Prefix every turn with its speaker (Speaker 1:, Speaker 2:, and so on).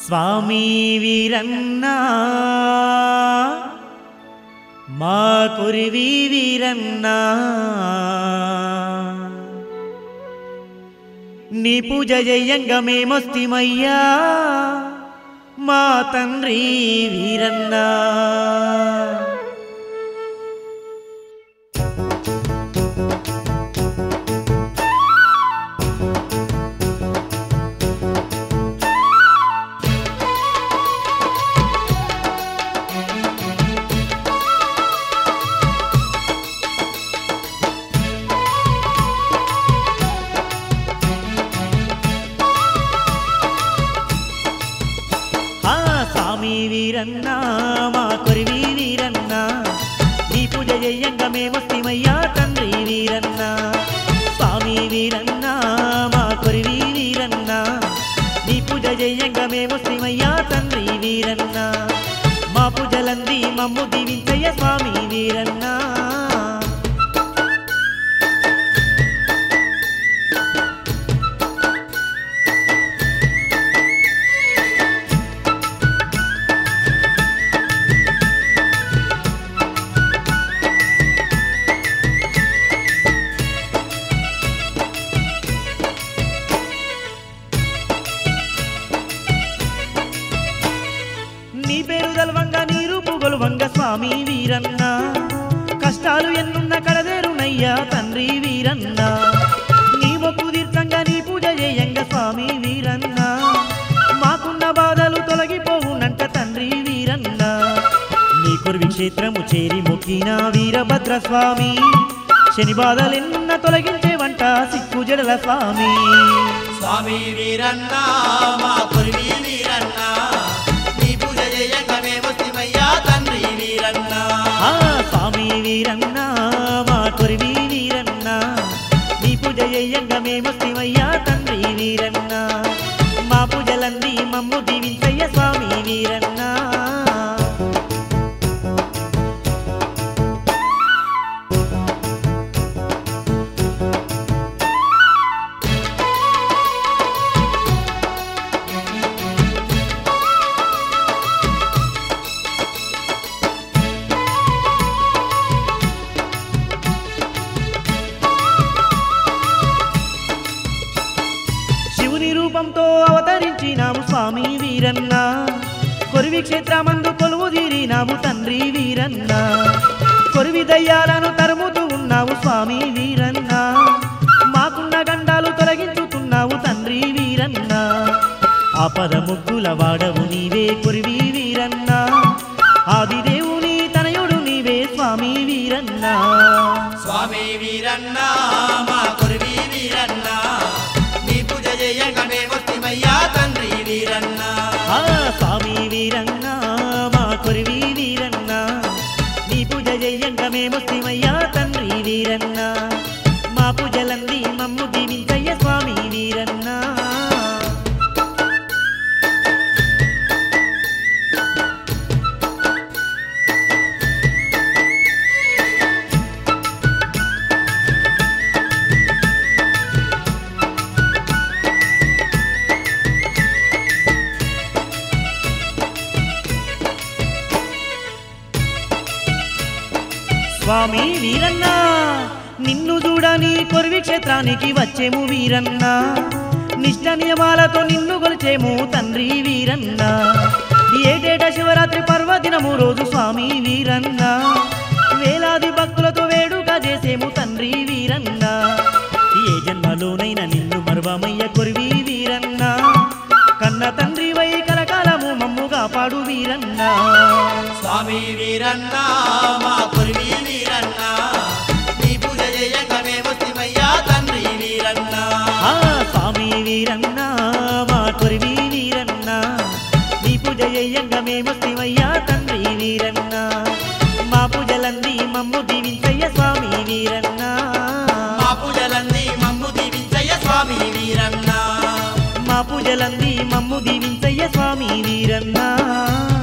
Speaker 1: స్వామి వీరన్నా మా కురివి వీరన్నా నీ పూజ జయంగా మేమొస్తిమయ్యా మా తండ్రి వీరన్నా ఆ స్వామి వీరన్నా మా కొరివి వీరన్నా నీ పూజ జయంగా మేమొస్తిమయ్యా తండ్రి వీరన్నా స్వామి వీరన్నా మా కొరివి వీరన్నా నీ పూజ జయంగా మేమొస్తిమయ్యా తండ్రి వీరన్నా మా పూజలంది మమ్ము దీవించయ్య స్వామి వీరన్నా నీ పేరు గల్వంగా నీ రూపు గొలువంగ స్వామి వీరన్న కష్టాలు ఎన్నున్న కడదేరునయ్యా తండ్రి వీరన్న నీ మొక్కు తీర్థంగా నీ పూజ చేయంగ స్వామి వీరన్న మాకున్న బాధలు తొలగిపోవునంట తండ్రి వీరన్న నీ కురివి క్షేత్రము చేరి మొక్కిన వీరభద్ర స్వామి శని బాధలెన్న తొలగించేవంట సిక్కు జడల స్వామి
Speaker 2: స్వామి వీరన్న మా కురివి వీరన్న నీ పూజ చేయంగా మేమొస్తిమయ్యా తండ్రి వీరన్న
Speaker 1: ఆ స్వామి వీరన్న మా కొరివి వీరన్న నీ పూజ చేయంగా మేమొస్తిమయ్యా తండ్రి వీరన్న మా పూజలంది మమ్ము దీవించయ్య స్వామి వీరన్న శివుని రూపంతో అవతరించినాము స్వామి వీరన్న కొరివి క్షేత్రమందు కొలువు తీరినాము తండ్రి వీరన్న కొరివి దయ్యాలను తరుముతూ ఉన్నావు స్వామి వీరన్న మాకున్న గండాలు తొలగించుతున్నావు తండ్రి వీరన్న ఆపద ముగ్గుల వాడవు నీవే కొరివి వీరన్న ఆదిదేవుని తనయుడు నీవే స్వామి వీరన్న
Speaker 2: స్వామి వీరన్న మా కురివి వీరన్న నీ పూజ చేయంగా మేమొస్తిమయ్యా తండ్రి వీరన్న
Speaker 1: ఆ స్వామి వీరన్న మా కొరివి వీరన్న నీ పూజ చెయ్యంగా మేమొస్తిమయ్యా తండ్రి వీరన్న మా పూజలంది మమ్ము దీవించయ్య స్వామి వీరన్న స్వామి వీరన్న నిన్ను చూడని కొరివి క్షేత్రానికి వచ్చేము వీరన్న నిష్ట నియమాలతో నిన్ను కొలిచేము తండ్రి వీరన్న ఏటేట శివరాత్రి పర్వదినము రోజు స్వామి వీరన్న వేలాది భక్తులతో వేడుక చేసేము తండ్రి వీరన్న ఏ జన్మలోనైనా నిన్ను మరువమయ్య కొరివి వీరన్న కన్న తండ్రి వై కలకాలము మమ్ము కాపాడు వీరన్న
Speaker 2: స్వామి వీరన్న మా కురివి వీరన్న నీ పూజ చేయంగా మేమొస్తిమయ్యా తండ్రి వీరన్న
Speaker 1: ఆ స్వామి వీరన్న మా కొరివి వీరన్న నీ పూజ చెయ్యంగా మేమొస్తిమయ్యా తండ్రి వీరన్న మా పూజలంది మమ్ము దీవించయ్య స్వామి వీరన్న
Speaker 2: మా పూజలన్నీ మమ్ము దీవించయ్య స్వామి వీరన్న
Speaker 1: మా పూజలంది మమ్ము దీవించయ్య స్వామి వీరన్న